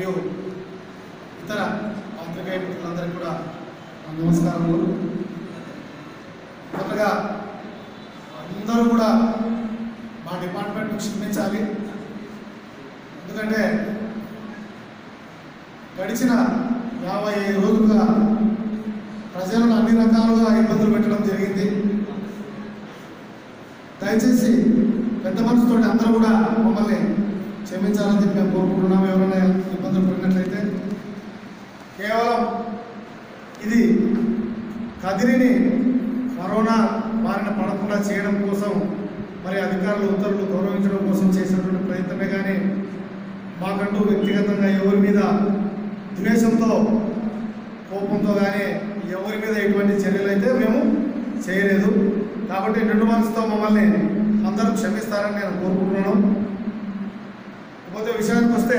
మరియు ఇతర పాత్రికేయ మిత్రులందరికీ కూడా నా నమస్కారములు కొత్తగా అందరూ కూడా మా డిపార్ట్మెంట్ను క్షమించాలి ఎందుకంటే గడిచిన యాభై ఐదు రోజులుగా ప్రజలను అన్ని రకాలుగా ఇబ్బందులు పెట్టడం జరిగింది దయచేసి పెద్ద మనసుతో అందరూ కూడా మమ్మల్ని క్షమించాలని చెప్పి మేము కోరుకుంటున్నాం ఎవరైనా ఇబ్బందులు పడినట్లయితే కేవలం ఇది కదిరిని కరోనా బారిన పడకుండా చేయడం కోసం మరి అధికారుల ఉత్తర్వులు గౌరవించడం కోసం చేసినటువంటి ప్రయత్నమే కానీ మాకంటూ వ్యక్తిగతంగా ఎవరి మీద ద్వేషంతో కోపంతో కానీ ఎవరి మీద ఎటువంటి చర్యలు అయితే మేము చేయలేదు కాబట్టి రెండు మనసుతో మమ్మల్ని అందరూ క్షమిస్తారని నేను కోరుకుంటున్నాను పోతే విషయానికి వస్తే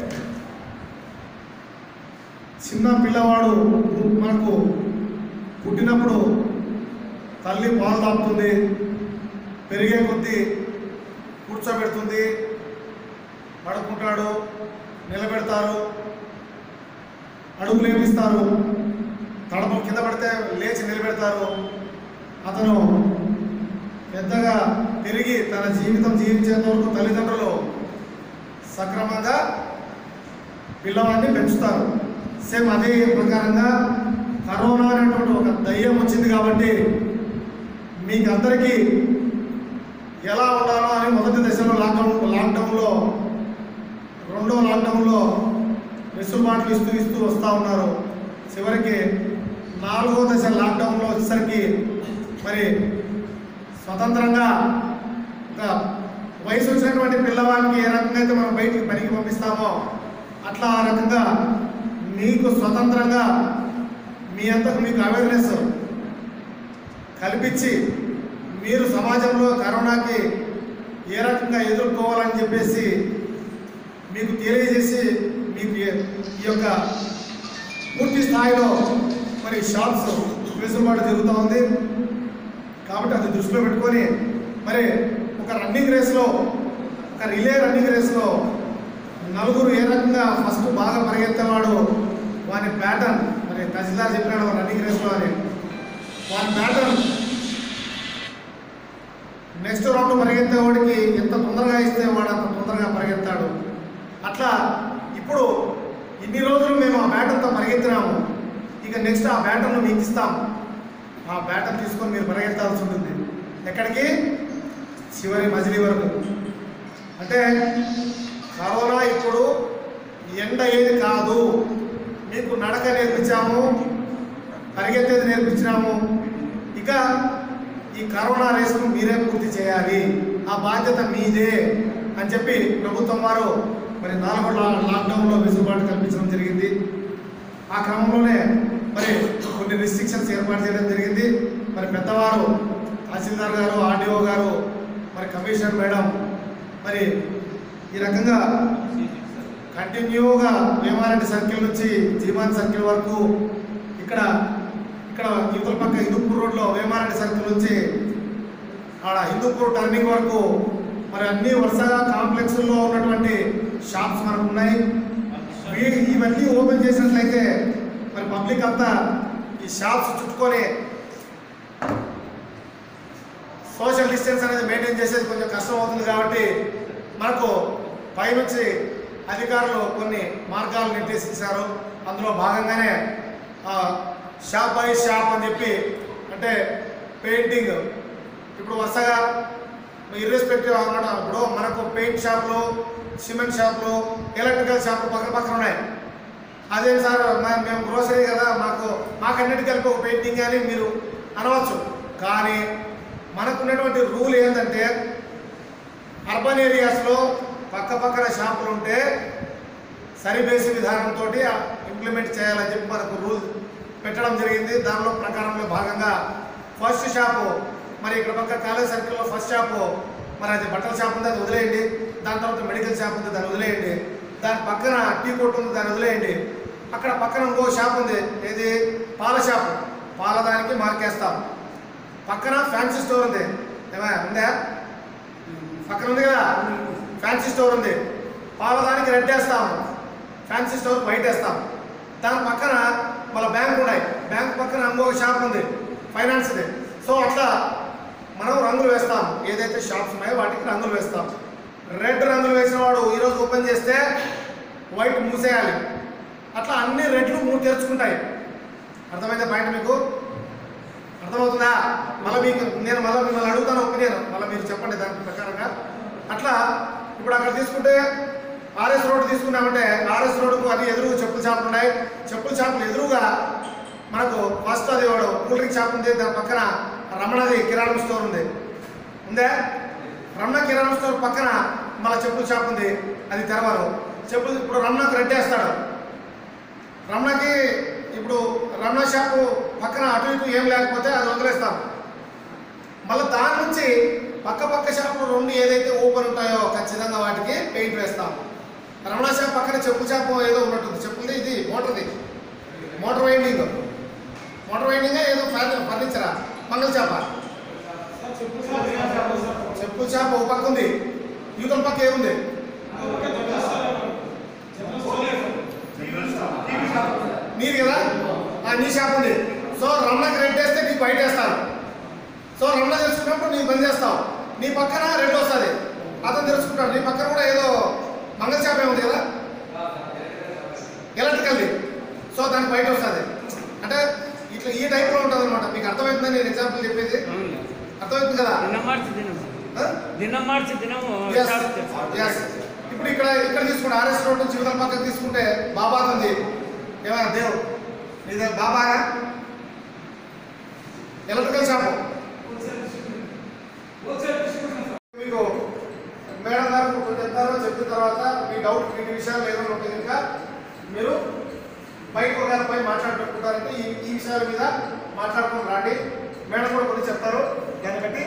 చిన్న పిల్లవాడు మనకు పుట్టినప్పుడు తల్లి పాలు తాపుతుంది పెరిగే కొద్దీ కూర్చోబెడుతుంది పడుకుంటాడు నిలబెడతారు అడుగులు ఏమిస్తారు తడప కింద పడితే లేచి నిలబెడతారు అతను పెద్దగా పెరిగి తన జీవితం జీవించేంత వరకు తల్లిదండ్రులు సక్రమంగా పిల్లవాడిని పెంచుతారు సేమ్ అదే ప్రకారంగా కరోనా అనేటువంటి ఒక దయ్యం వచ్చింది కాబట్టి మీకు అందరికీ ఎలా ఉండాలో అని మొదటి దశలో లాక్డౌన్ లాక్డౌన్లో రెండో లాక్డౌన్లో వెసులుబాట్లు ఇస్తూ ఇస్తూ వస్తూ ఉన్నారు చివరికి నాలుగో దశ లాక్డౌన్లో వచ్చేసరికి మరి స్వతంత్రంగా ఒక వయసు వచ్చినటువంటి పిల్లవాడికి ఏ రకంగా అయితే మనం బయటికి పనికి పంపిస్తామో అట్లా ఆ రకంగా మీకు స్వతంత్రంగా మీ అంతకు మీకు అవేర్నెస్ కల్పించి మీరు సమాజంలో కరోనాకి ఏ రకంగా ఎదుర్కోవాలని చెప్పేసి మీకు తెలియజేసి మీకు ఈ- ఈ యొక్క పూర్తి స్థాయిలో మరి షాప్స్ వెసులుబాటు జరుగుతూ ఉంది కాబట్టి అది దృష్టిలో పెట్టుకొని మరి ఒక రన్నింగ్ రేస్లో ఒక రిలే రన్నింగ్ రేస్లో నలుగురు ఏ రకంగా ఫస్ట్ బాగా పరిగెత్తేవాడు వాని ప్యాటర్న్ మరి తహసీల్దార్ చెప్పినాడు రన్నింగ్ రేస్లో అని వాని ప్యాటర్న్ నెక్స్ట్ రౌండ్ పరిగెత్తేవాడికి ఎంత తొందరగా ఇస్తే వాడు అంత తొందరగా పరిగెత్తాడు అట్లా ఇప్పుడు ఇన్ని రోజులు మేము ఆ బ్యాటర్తో పరిగెత్తినాము ఇక నెక్స్ట్ ఆ బ్యాటర్ను మీకు ఇస్తాం ఆ బ్యాటర్ తీసుకొని మీరు పరిగెత్తాల్సి ఉంటుంది ఎక్కడికి చివరి మజిలీ వరకు అంటే కరోనా ఇప్పుడు ఎండ ఏది కాదు మీకు నడక నేర్పించాము పరిగెత్తేది నేర్పించినాము ఇక ఈ కరోనా రేసును మీరే పూర్తి చేయాలి ఆ బాధ్యత మీదే అని చెప్పి ప్రభుత్వం వారు మరి నాలుగో లా- లాక్డౌన్లో వెసులుబాటు కల్పించడం జరిగింది ఆ క్రమంలోనే మరి కొన్ని రిస్ట్రిక్షన్స్ ఏర్పాటు చేయడం జరిగింది మరి పెద్దవారు తహసీల్దార్ గారు ఆర్డీఓ గారు మరి కమిషనర్ మేడం మరి ఈ రకంగా కంటిన్యూగా వేమారెడ్డి సర్కిల్ నుంచి జీవాన్ సర్కిల్ వరకు ఇక్కడ ఇక్కడ యువతల పక్క హిందూపూర్ రోడ్లో వేమారెడ్డి సర్కిల్ నుంచి ఆడ హిందూపూర్ టర్నింగ్ వరకు మరి అన్ని వరుసగా కాంప్లెక్స్లో ఉన్నటువంటి షాప్స్ మనకు ఉన్నాయి వీ- ఇవన్నీ ఓపెన్ చేసినట్లయితే మరి పబ్లిక్ అంతా ఈ షాప్స్ చుట్టుకొని సోషల్ డిస్టెన్స్ అనేది మెయింటైన్ చేసేది కొంచెం కష్టం అవుతుంది కాబట్టి మనకు పైనుంచి అధికారులు కొన్ని మార్గాలు నిర్దేశించారు అందులో భాగంగానే ఆ, షాప్ బై షాప్ అని చెప్పి అంటే పెయింటింగ్ ఇప్పుడు వరుసగా ఇర్రెస్పెక్టివ్ అనమాట ఇప్పుడు మనకు పెయింట్ షాపులు సిమెంట్ షాపులు ఎలక్ట్రికల్ షాపులు పక్కన పక్కన ఉన్నాయి అదేం సార్ మ- మేము గ్రోసరీ కదా మాకు మాకన్నిటికీ కలిపి ఒక పెయింటింగ్ అని మీరు అనవచ్చు కానీ మనకున్నటువంటి రూల్ ఏంటంటే అర్బన్ ఏరియాస్లో పక్క పక్కన షాపులు ఉంటే సరిబేసి విధానంతో ఇంప్లిమెంట్ చేయాలని చెప్పి మనకు రూల్ పెట్టడం జరిగింది దానిలో ప్రకారంలో భాగంగా ఫస్ట్ షాపు మరి ఇక్కడ పక్క కాలేజ్ సర్కిల్లో ఫస్ట్ షాపు మరి అది బట్టల షాప్ ఉంది అది వదిలేయండి దాని తర్వాత మెడికల్ షాప్ ఉంది దాన్ని వదిలేయండి దాని పక్కన టీ కొట్టు ఉంది దాన్ని వదిలేయండి అక్కడ పక్కన ఇంకో షాప్ ఉంది ఏది పాల షాపు పాల దానికి మార్కేస్తాం పక్కన ఫ్యాన్సీ స్టోర్ ఉంది ఏమా ఉందా పక్కన ఉంది కదా ఫ్యాన్సీ స్టోర్ ఉంది పాలదానికి రెడ్ వేస్తాము ఫ్యాన్సీ స్టోర్ బయట వేస్తాం దాని పక్కన మన బ్యాంక్ ఉన్నాయి బ్యాంక్ పక్కన ఇంకొక షాప్ ఉంది ఫైనాన్స్ది సో అట్లా మనం రంగులు వేస్తాం ఏదైతే షాప్స్ ఉన్నాయో వాటికి రంగులు వేస్తాం రెడ్ రంగులు వేసిన వాడు ఈరోజు ఓపెన్ చేస్తే వైట్ మూసేయాలి అట్లా అన్ని రెడ్లు మూడు తెరుచుకుంటాయి అర్థమైందా పాయింట్ మీకు అర్థమవుతుందా మళ్ళీ మీకు నేను మళ్ళీ మిమ్మల్ని అడుగుతాను ఒపీనియన్ మళ్ళీ మీరు చెప్పండి దాని ప్రకారంగా అట్లా ఇప్పుడు అక్కడ తీసుకుంటే ఆర్ఎస్ రోడ్ తీసుకున్నామంటే ఆర్ఎస్ రోడ్డుకు అది ఎదురుగా చెప్పుల షాపులు ఉన్నాయి చెప్పుల షాపులు ఎదురుగా మనకు ఫస్ట్ అది వాడు కూల్ డ్రింక్ షాప్ ఉంది దాని పక్కన రమణది కిరాణం స్టోర్ ఉంది ఉందే రమణ కిరాణం స్టోర్ పక్కన మళ్ళీ చెప్పుల షాప్ ఉంది అది తెరవరు చెప్పులు ఇప్పుడు రమణకు రెట్టేస్తాడు రమణకి ఇప్పుడు రమణ షాపు పక్కన అటు ఇటు ఏం లేకపోతే అది వదిలేస్తాం మళ్ళీ దాని నుంచి పక్క పక్క షాపులు రెండు ఏదైతే ఓపెన్ ఉంటాయో ఖచ్చితంగా వాటికి పెయింట్ వేస్తాం రమణ షాప్ పక్కన చెప్పు షాపు ఏదో ఉన్నట్టుంది చెప్పుంది ఇది మోటార్ది మోటార్ వైండింగ్ మోటార్ వైండింగ్ ఏదో ఫర్నిచరా మంగళ షాప చెప్పు షాప్ ఒక పక్క ఉంది యూతల పక్క ఏముంది నీది కదా ఆ నీ షాప్ ఉంది సో రమణకి రెడ్ వేస్తే నీకు బయట వేస్తారు సో రమణ తెలుసుకున్నప్పుడు నీకు బంద్ చేస్తావు నీ పక్కన రెడ్ వస్తుంది అతను తెలుసుకుంటాడు నీ పక్కన కూడా ఏదో మంగళ షాప్ ఏముంది కదా ఎలక్ట్రికల్ది సో దానికి బయట వస్తుంది అంటే ఇట్లా ఈ టైప్లో ఉంటుంది అనమాట మీకు అర్థమవుతుందని నేను ఎగ్జాంపుల్ చెప్పేది అర్థమవుతుంది కదా దినం మార్చి దినం ఆ? దినం మార్చి దినము Yes, షాప్ తెచ్చుకో. yes. ఇప్పుడు ఇక్కడ ఇక్కడ తీసుకుంటే ఆర్ఎస్ రోడ్ నుంచి ఇవతల పక్కన తీసుకుంటే బాబా ఉంది ఏమైనా దేవ్ నీదే బాబాగా ఎలక్ట్రికల్ షాపు మీకు మేడం గారు కొంచెం చెప్తారో చెప్పిన తర్వాత మీ డౌట్ మీ విషయాలు ఏమైనా ఉంటే కనుక మీరు బయట ఒకవేళ పోయి మాట్లాడుకుంటారంటే ఈ ఈ విషయాల మీద మాట్లాడుకుని రండి మేడం కూడా కొన్ని చెప్తారు దాన్ని బట్టి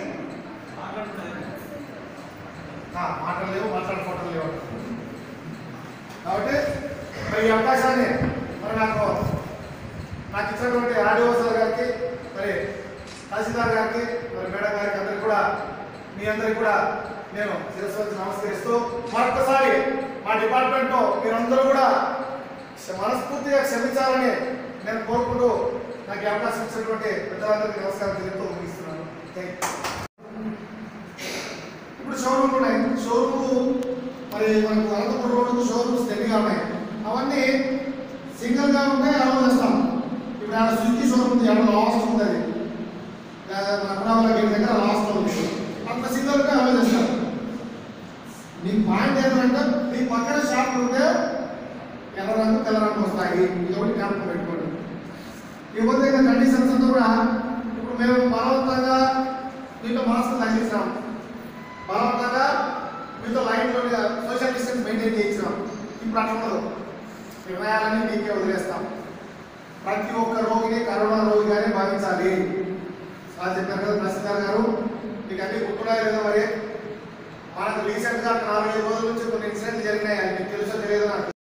ఆ, మాటలు లేవు మాట్లాడుకోవటం లేవు కాబట్టి మరి ఈ అవకాశాన్ని మరి నాకు నాకు ఇచ్చినటువంటి ఆడియో సార్ గారికి మరి తహసీల్దార్ గారికి మరి మేడం గారికి అందరికి కూడా మీ అందరికి కూడా నేను శిరస్సు వచ్చి నమస్కరిస్తూ మరొకసారి మా డిపార్ట్మెంట్లో మీరందరూ కూడా మనస్ఫూర్తిగా క్షమించాలని నేను కోరుకుంటూ నాకు ఈ అవకాశం ఇచ్చినటువంటి పెద్దలందరికీ నమస్కారం తెలుపుతూ ముగిస్తున్నాను థ్యాంక్ యూ ఇప్పుడు షోరూమ్ ఉన్నాయి షోరూమ్ మరి మనకు అనంతపురం రోడ్డు షోరూమ్స్ దగ్గరగా ఉన్నాయి అవన్నీ సింగిల్ గా ఉంటే అలౌ చేస్తాం ఇప్పుడు ఆడ సుజుకి షోరూమ్ ఉంది ఆడ లాస్ట్ ఉంది అది లేదా మన అమరావతి గేట్ దగ్గర లాస్ట్ ఉంది అంత సింగిల్ గా అలౌ చేస్తాం మీ పాయింట్ ఏంటంటే మీ పక్కన షాప్ ఉంటే ఎర్ర రంగు తెల్ల రంగు వస్తాయి ఇది ఒకటి జ్ఞాపకం పెట్టుకోండి ఇకపోతే ఇంకా కండిషన్స్ అంతా కూడా ఇప్పుడు మేము బలవంతంగా దీంట్లో మాస్క్ తగ్గించాం బలవంతంగా మీతో లైన్లో సోషల్ డిస్టెన్స్ మెయింటైన్ చేయించాం ఇప్పుడు అట్లా ఉండదు నిర్ణయాలన్నీ మీకే వదిలేస్తాం ప్రతి ఒక్క రోగిని కరోనా రోగిగానే భావించాలి సార్ చెప్పారు కదా తహసీల్దార్ గారు మీకు అన్ని గుర్తున్నాయి లేదా మరి మనకు రీసెంట్గా నాలుగైదు రోజుల నుంచి కొన్ని ఇన్సిడెంట్లు జరిగినాయి అది మీకు తెలుసో తెలియదు నాకు